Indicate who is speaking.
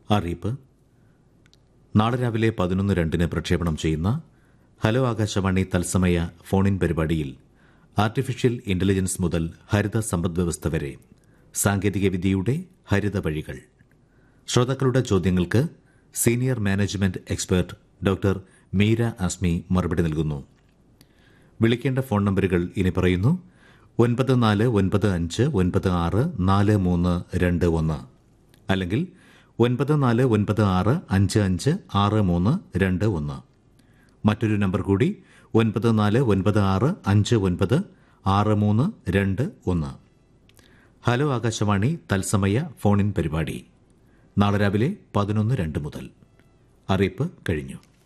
Speaker 1: അറിയിപ്പ് നാളെ രാവിലെ പതിനൊന്ന് രണ്ടിന് പ്രക്ഷേപണം ചെയ്യുന്ന ഹലോ ആകാശവാണി തത്സമയ ഫോണിൻ പരിപാടിയിൽ ആർട്ടിഫിഷ്യൽ ഇന്റലിജൻസ് മുതൽ ഹരിത സമ്പദ്വ്യവസ്ഥ വരെ സാങ്കേതികവിദ്യയുടെ ഹരിത വഴികൾ ശ്രോതാക്കളുടെ ചോദ്യങ്ങൾക്ക് senior management expert doctor Meera Asmi മറുപടി നൽകുന്നു വിളിക്കേണ്ട ഫോൺ നമ്പറുകൾ ഇനി പറയുന്നു ഒൻപത് നാല് ഒൻപത് അഞ്ച് ഒൻപത് ആറ് നാല് മൂന്ന് രണ്ട് ഒന്ന് അല്ലെങ്കിൽ ഒൻപത് നാല് ഒൻപത് ആറ് അഞ്ച് അഞ്ച് ആറ് മൂന്ന് രണ്ട് ഒന്ന് മറ്റൊരു നമ്പർ കൂടി ഒൻപത് നാല് ഒൻപത് ആറ് അഞ്ച് ഒൻപത് ആറ് മൂന്ന് രണ്ട് ഒന്ന് ഹലോ ആകാശവാണി തത്സമയ ഫോണിൻ പരിപാടി നാളെ രാവിലെ പതിനൊന്ന് രണ്ട് മുതൽ അറിയിപ്പ് കഴിഞ്ഞു